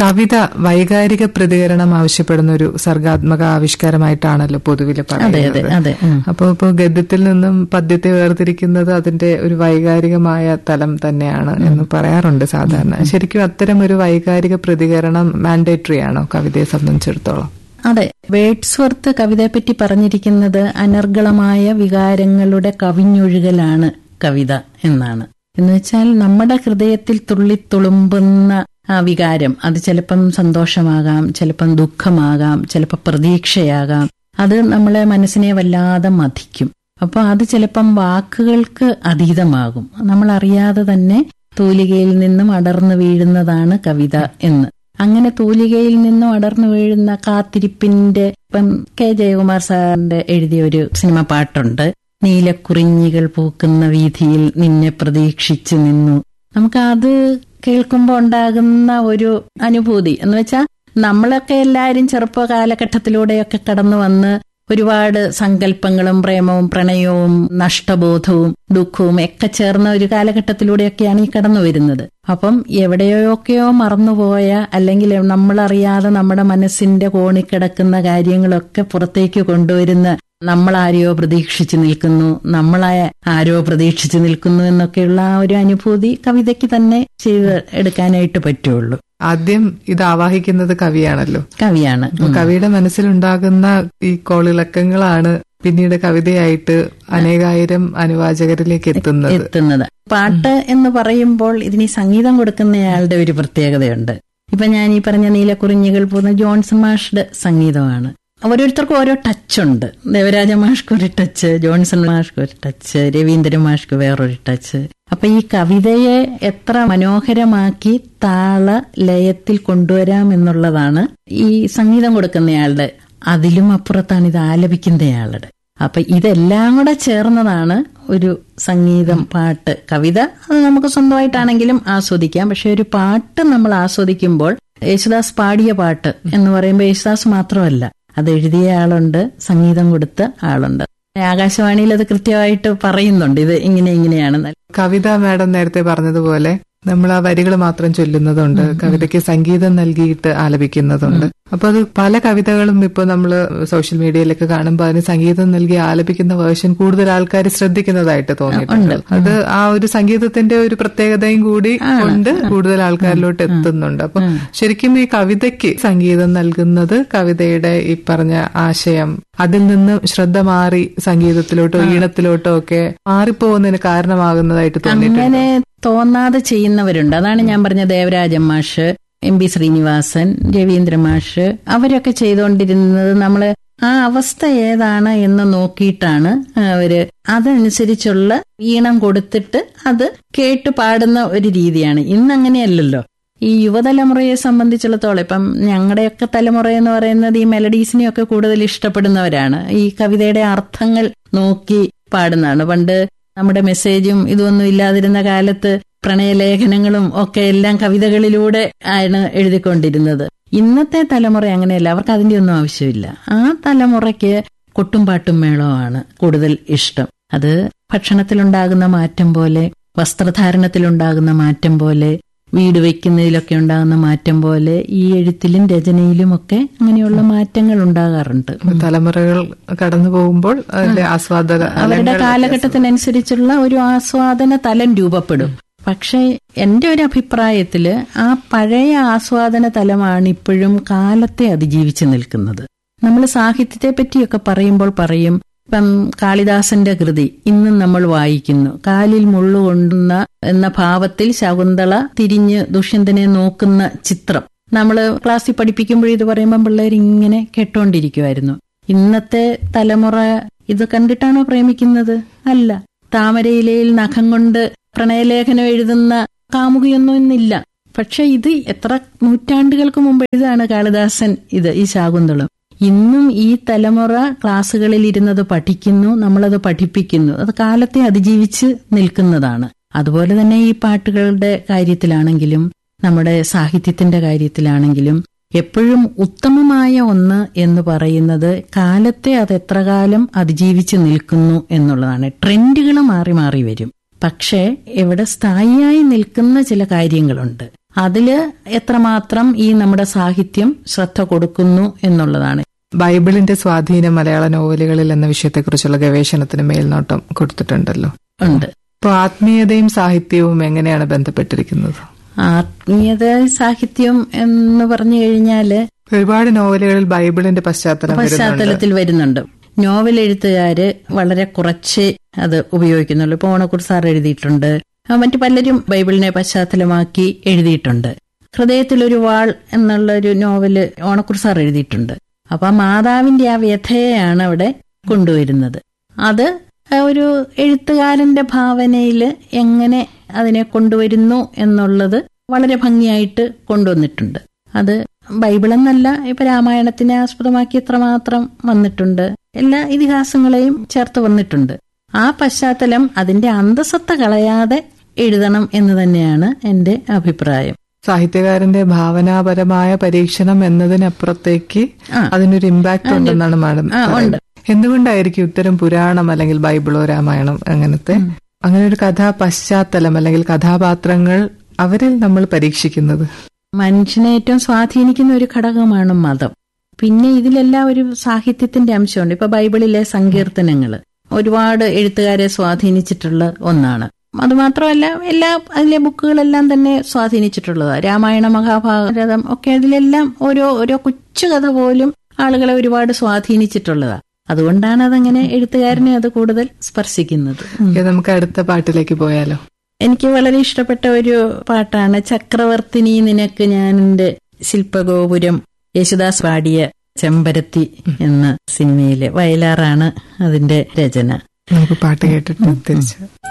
കവിത വൈകാരിക പ്രതികരണം ആവശ്യപ്പെടുന്ന ഒരു സർഗാത്മക ആവിഷ്കാരമായിട്ടാണല്ലോ പൊതുവിൽ അതെ അതെ പറയുന്നത് അതെ ഉം. അപ്പോൾ ഇപ്പോൾ ഗദ്യത്തിൽ നിന്നും പദ്യത്തെ വേർതിരിക്കുന്നത് അതിന്റെ ഒരു വൈകാരികമായ തലം തന്നെയാണ് എന്ന് പറയാറുണ്ട് സാധാരണ ശരിക്കും അത്തരം ഒരു വൈകാരിക പ്രതികരണം മാൻഡേറ്ററി ആണോ കവിതയെ സംബന്ധിച്ചിടത്തോളം അതെ വേഡ്സ്വർത്ത് കവിതയെപ്പറ്റി പറഞ്ഞിരിക്കുന്നത് അനർഗളമായ വികാരങ്ങളുടെ കവിഞ്ഞൊഴുകലാണ് കവിത എന്നാണ് എന്നുവെച്ചാൽ നമ്മുടെ ഹൃദയത്തിൽ തുള്ളിത്തുളുമ്പുന്ന ആ വികാരം അത് ചിലപ്പം സന്തോഷമാകാം ചിലപ്പം ദുഃഖമാകാം ചിലപ്പോൾ പ്രതീക്ഷയാകാം അത് നമ്മളെ മനസ്സിനെ വല്ലാതെ മതിക്കും അപ്പൊ അത് ചിലപ്പം വാക്കുകൾക്ക് അതീതമാകും നമ്മൾ അറിയാതെ തന്നെ തൂലികയിൽ നിന്നും അടർന്നു വീഴുന്നതാണ് കവിത എന്ന് അങ്ങനെ തൂലികയിൽ നിന്നും അടർന്നു വീഴുന്ന കാത്തിരിപ്പിന്റെ ഇപ്പം കെ ജയകുമാർ സാറിന്റെ എഴുതിയ ഒരു സിനിമ പാട്ടുണ്ട് നീലക്കുറിഞ്ഞികൾ പൂക്കുന്ന വീതിയിൽ നിന്നെ പ്രതീക്ഷിച്ചു നിന്നു നമുക്ക് അത് കേൾക്കുമ്പോൾ ഉണ്ടാകുന്ന ഒരു അനുഭൂതി എന്ന് വെച്ചാൽ നമ്മളൊക്കെ എല്ലാവരും ചെറുപ്പ കാലഘട്ടത്തിലൂടെയൊക്കെ കടന്നു വന്ന് ഒരുപാട് സങ്കല്പങ്ങളും പ്രേമവും പ്രണയവും നഷ്ടബോധവും ദുഃഖവും ഒക്കെ ചേർന്ന ഒരു കാലഘട്ടത്തിലൂടെയൊക്കെയാണ് ഈ കടന്നു വരുന്നത് അപ്പം എവിടെയൊക്കെയോ മറന്നുപോയ അല്ലെങ്കിൽ നമ്മളറിയാതെ നമ്മുടെ മനസ്സിന്റെ കോണിൽ കിടക്കുന്ന കാര്യങ്ങളൊക്കെ പുറത്തേക്ക് കൊണ്ടുവരുന്ന നമ്മളാരെയോ പ്രതീക്ഷിച്ചു നിൽക്കുന്നു നമ്മളെ ആരോ പ്രതീക്ഷിച്ചു നിൽക്കുന്നു എന്നൊക്കെയുള്ള ആ ഒരു അനുഭൂതി കവിതയ്ക്ക് തന്നെ ചെയ്ത് എടുക്കാനായിട്ട് പറ്റുള്ളൂ ആദ്യം ഇത് ആവാഹിക്കുന്നത് കവിയാണല്ലോ കവിയാണ് അപ്പൊ കവിയുടെ മനസ്സിലുണ്ടാകുന്ന ഈ കോളിളക്കങ്ങളാണ് പിന്നീട് കവിതയായിട്ട് അനേകായിരം അനുവാചകരിലേക്ക് എത്തുന്നത് എത്തുന്നത് പാട്ട് എന്ന് പറയുമ്പോൾ ഇതിന് ഈ സംഗീതം കൊടുക്കുന്നയാളുടെ ഒരു പ്രത്യേകതയുണ്ട് ഇപ്പൊ ഞാൻ ഈ പറഞ്ഞ നീലക്കുറിഞ്ഞികൾ പോകുന്ന ജോൺസൺ മാഷ്യുടെ സംഗീതമാണ് ഓരോരുത്തർക്കും ഓരോ ടച്ച് ഉണ്ട് ദേവരാജ മാഷ്ക്ക് ഒരു ടച്ച് ജോൺസൺ മാഷ്ക്ക് ഒരു ടച്ച് രവീന്ദ്രൻ മാഷ്ക്ക് വേറൊരു ടച്ച് അപ്പൊ ഈ കവിതയെ എത്ര മനോഹരമാക്കി താള ലയത്തിൽ കൊണ്ടുവരാം എന്നുള്ളതാണ് ഈ സംഗീതം കൊടുക്കുന്നയാളുടെ അതിലും അപ്പുറത്താണ് ഇത് ആലപിക്കുന്നയാളുടെ അപ്പൊ ഇതെല്ലാം കൂടെ ചേർന്നതാണ് ഒരു സംഗീതം പാട്ട് കവിത അത് നമുക്ക് സ്വന്തമായിട്ടാണെങ്കിലും ആസ്വദിക്കാം പക്ഷെ ഒരു പാട്ട് നമ്മൾ ആസ്വദിക്കുമ്പോൾ യേശുദാസ് പാടിയ പാട്ട് എന്ന് പറയുമ്പോൾ യേശുദാസ് മാത്രമല്ല അത് എഴുതിയ ആളുണ്ട് സംഗീതം കൊടുത്ത ആളുണ്ട് ആകാശവാണിയിൽ അത് കൃത്യമായിട്ട് പറയുന്നുണ്ട് ഇത് ഇങ്ങനെ ഇങ്ങനെയാണെന്ന് കവിത മാഡം നേരത്തെ പറഞ്ഞതുപോലെ നമ്മൾ ആ വരികൾ മാത്രം ചൊല്ലുന്നതുണ്ട് കവിതയ്ക്ക് സംഗീതം നൽകിയിട്ട് ആലപിക്കുന്നതുണ്ട് അപ്പൊ അത് പല കവിതകളും ഇപ്പൊ നമ്മൾ സോഷ്യൽ മീഡിയയിലൊക്കെ കാണുമ്പോൾ അതിന് സംഗീതം നൽകി ആലപിക്കുന്ന വേർഷൻ കൂടുതൽ ആൾക്കാർ ശ്രദ്ധിക്കുന്നതായിട്ട് തോന്നിയിട്ടുണ്ട് അത് ആ ഒരു സംഗീതത്തിന്റെ ഒരു പ്രത്യേകതയും കൂടി കൊണ്ട് കൂടുതൽ ആൾക്കാരിലോട്ട് എത്തുന്നുണ്ട് അപ്പൊ ശരിക്കും ഈ കവിതയ്ക്ക് സംഗീതം നൽകുന്നത് കവിതയുടെ ഈ പറഞ്ഞ ആശയം അതിൽ നിന്ന് ശ്രദ്ധ മാറി സംഗീതത്തിലോട്ടോ ഈണത്തിലോട്ടോ ഒക്കെ മാറിപ്പോകുന്നതിന് കാരണമാകുന്നതായിട്ട് തോന്നിയിട്ടുണ്ട് അങ്ങനെ തോന്നാതെ ചെയ്യുന്നവരുണ്ട് അതാണ് ഞാൻ പറഞ്ഞ ദേവരാജൻ മാഷ് എം പി ശ്രീനിവാസൻ രവീന്ദ്ര മാഷ് അവരൊക്കെ ചെയ്തുകൊണ്ടിരുന്നത് നമ്മള് ആ അവസ്ഥ ഏതാണ് എന്ന് നോക്കിയിട്ടാണ് അവര് അതനുസരിച്ചുള്ള ഈണം കൊടുത്തിട്ട് അത് കേട്ട് പാടുന്ന ഒരു രീതിയാണ് ഇന്ന് അങ്ങനെയല്ലല്ലോ ഈ യുവതലമുറയെ സംബന്ധിച്ചിടത്തോളം ഇപ്പം ഞങ്ങളുടെയൊക്കെ തലമുറ എന്ന് പറയുന്നത് ഈ മെലഡീസിനെയൊക്കെ കൂടുതൽ ഇഷ്ടപ്പെടുന്നവരാണ് ഈ കവിതയുടെ അർത്ഥങ്ങൾ നോക്കി പാടുന്നതാണ് പണ്ട് നമ്മുടെ മെസ്സേജും ഇതൊന്നും ഇല്ലാതിരുന്ന കാലത്ത് പ്രണയലേഖനങ്ങളും ഒക്കെ എല്ലാം കവിതകളിലൂടെ ആണ് എഴുതിക്കൊണ്ടിരുന്നത് ഇന്നത്തെ തലമുറ അങ്ങനെയല്ല അവർക്ക് അതിന്റെ ഒന്നും ആവശ്യമില്ല ആ തലമുറയ്ക്ക് കൊട്ടും പാട്ടും മേളവുമാണ് കൂടുതൽ ഇഷ്ടം അത് ഭക്ഷണത്തിലുണ്ടാകുന്ന മാറ്റം പോലെ വസ്ത്രധാരണത്തിലുണ്ടാകുന്ന മാറ്റം പോലെ വീട് വയ്ക്കുന്നതിലൊക്കെ ഉണ്ടാകുന്ന മാറ്റം പോലെ ഈ എഴുത്തിലും രചനയിലും ഒക്കെ അങ്ങനെയുള്ള മാറ്റങ്ങൾ ഉണ്ടാകാറുണ്ട് തലമുറകൾ കടന്നു പോകുമ്പോൾ അതിന്റെ ആസ്വാദന അവരുടെ കാലഘട്ടത്തിനനുസരിച്ചുള്ള ഒരു ആസ്വാദന തലം രൂപപ്പെടും പക്ഷേ എന്റെ ഒരു അഭിപ്രായത്തില് ആ പഴയ ആസ്വാദന തലമാണ് ഇപ്പോഴും കാലത്തെ അതിജീവിച്ച് നിൽക്കുന്നത് നമ്മൾ സാഹിത്യത്തെ പറ്റിയൊക്കെ പറയുമ്പോൾ പറയും ഇപ്പം കാളിദാസന്റെ കൃതി ഇന്നും നമ്മൾ വായിക്കുന്നു കാലിൽ മുള്ളുകൊണ്ടുന്ന എന്ന ഭാവത്തിൽ ശകുന്തള തിരിഞ്ഞ് ദുഷ്യന്തനെ നോക്കുന്ന ചിത്രം നമ്മൾ ക്ലാസ്സിൽ പഠിപ്പിക്കുമ്പോൾ ഇത് പറയുമ്പോൾ പിള്ളേർ ഇങ്ങനെ കേട്ടോണ്ടിരിക്കുമായിരുന്നു ഇന്നത്തെ തലമുറ ഇത് കണ്ടിട്ടാണോ പ്രേമിക്കുന്നത് അല്ല താമരയിലയിൽ നഖം കൊണ്ട് പ്രണയലേഖനം എഴുതുന്ന കാമുകിയൊന്നും ഇന്നില്ല പക്ഷെ ഇത് എത്ര നൂറ്റാണ്ടുകൾക്ക് മുമ്പ് എഴുതാണ് കാളിദാസൻ ഇത് ഈ ശാകുന്തളം ഇന്നും ഈ തലമുറ ക്ലാസ്സുകളിൽ ഇരുന്നത് പഠിക്കുന്നു നമ്മളത് പഠിപ്പിക്കുന്നു അത് കാലത്തെ അതിജീവിച്ച് നിൽക്കുന്നതാണ് അതുപോലെ തന്നെ ഈ പാട്ടുകളുടെ കാര്യത്തിലാണെങ്കിലും നമ്മുടെ സാഹിത്യത്തിന്റെ കാര്യത്തിലാണെങ്കിലും എപ്പോഴും ഉത്തമമായ ഒന്ന് എന്ന് പറയുന്നത് കാലത്തെ അത് എത്ര കാലം അതിജീവിച്ച് നിൽക്കുന്നു എന്നുള്ളതാണ് ട്രെൻഡുകൾ മാറി മാറി വരും പക്ഷേ ഇവിടെ സ്ഥായിയായി നിൽക്കുന്ന ചില കാര്യങ്ങളുണ്ട് അതില് എത്രമാത്രം ഈ നമ്മുടെ സാഹിത്യം ശ്രദ്ധ കൊടുക്കുന്നു എന്നുള്ളതാണ് ബൈബിളിന്റെ സ്വാധീനം മലയാള നോവലുകളിൽ എന്ന വിഷയത്തെക്കുറിച്ചുള്ള ഗവേഷണത്തിന് മേൽനോട്ടം കൊടുത്തിട്ടുണ്ടല്ലോ ഉണ്ട് അപ്പൊ ആത്മീയതയും സാഹിത്യവും എങ്ങനെയാണ് ബന്ധപ്പെട്ടിരിക്കുന്നത് ആത്മീയത സാഹിത്യം എന്ന് പറഞ്ഞു കഴിഞ്ഞാല് ഒരുപാട് നോവലുകളിൽ ബൈബിളിന്റെ പശ്ചാത്തലം വരുന്നുണ്ട് പശ്ചാത്തലത്തിൽ വരുന്നുണ്ട് നോവൽ എഴുത്തുകാര് വളരെ കുറച്ച് അത് ഉപയോഗിക്കുന്നുള്ളൂ ഇപ്പൊ ഓണക്കുർ സാർ എഴുതിയിട്ടുണ്ട് ആ, മറ്റു പലരും ബൈബിളിനെ പശ്ചാത്തലമാക്കി എഴുതിയിട്ടുണ്ട് ഹൃദയത്തിലൊരു വാൾ എന്നുള്ള ഒരു നോവല് ഓണക്കുർ സാർ എഴുതിയിട്ടുണ്ട് അപ്പൊ ആ മാതാവിന്റെ ആ വ്യഥയെയാണ് അവിടെ കൊണ്ടുവരുന്നത് അത് ആ ഒരു എഴുത്തുകാരന്റെ ഭാവനയിൽ എങ്ങനെ അതിനെ കൊണ്ടുവരുന്നു എന്നുള്ളത് വളരെ ഭംഗിയായിട്ട് കൊണ്ടുവന്നിട്ടുണ്ട് അത് ബൈബിളെന്നല്ല ഇപ്പൊ രാമായണത്തിനെ ആസ്പദമാക്കി എത്രമാത്രം വന്നിട്ടുണ്ട് എല്ലാ ഇതിഹാസങ്ങളെയും ചേർത്ത് വന്നിട്ടുണ്ട് ആ പശ്ചാത്തലം അതിന്റെ അന്തസത്ത കളയാതെ എഴുതണം എന്ന് തന്നെയാണ് എന്റെ അഭിപ്രായം സാഹിത്യകാരന്റെ ഭാവനാപരമായ പരീക്ഷണം എന്നതിനപ്പുറത്തേക്ക് ആ. അതിനൊരു ഇമ്പാക്ട് ഉണ്ടെന്നാണ് മാഡം ആ, ഉണ്ട്. പറയുന്നത്. എന്തുകൊണ്ടായിരിക്കും ഇത്തരം പുരാണം അല്ലെങ്കിൽ ബൈബിളോ രാമായണം അങ്ങനത്തെ അങ്ങനെ ഒരു കഥാ പശ്ചാത്തലം അല്ലെങ്കിൽ കഥാപാത്രങ്ങൾ അവരിൽ നമ്മൾ പരീക്ഷിക്കുന്നത് മനുഷ്യനെ ഏറ്റവും സ്വാധീനിക്കുന്ന ഒരു ഘടകമാണ് മതം പിന്നെ ഇതിലെല്ലാം ഒരു സാഹിത്യത്തിന്റെ അംശമുണ്ട് ഇപ്പൊ ബൈബിളിലെ സങ്കീർത്തനങ്ങൾ ഒരുപാട് എഴുത്തുകാരെ സ്വാധീനിച്ചിട്ടുള്ള ഒന്നാണ് അതുമാത്രമല്ല എല്ലാ അതിലെ ബുക്കുകളെല്ലാം തന്നെ സ്വാധീനിച്ചിട്ടുള്ളതാണ് രാമായണ മഹാഭാരതം ഒക്കെ അതിലെല്ലാം ഓരോ ഓരോ കൊച്ചു കഥ പോലും ആളുകളെ ഒരുപാട് സ്വാധീനിച്ചിട്ടുള്ളതാണ് അതുകൊണ്ടാണ് അതങ്ങനെ എഴുത്തുകാരനെ അത് കൂടുതൽ സ്പർശിക്കുന്നത് ഉം. ഇത് നമുക്ക് അടുത്ത പാട്ടിലേക്ക് പോയാലോ എനിക്ക് വളരെ ഇഷ്ടപ്പെട്ട ഒരു പാട്ടാണ് ചക്രവർത്തിനി നിനക്ക് ഞാൻ എന്റെ ശില്പഗോപുരം യേശുദാസ് പാടിയ ചെമ്പരത്തി എന്ന സിനിമയിലെ വയലാറാണ് അതിന്റെ രചന നമുക്ക് പാട്ട് കേട്ടിട്ട് തിരിച്ച്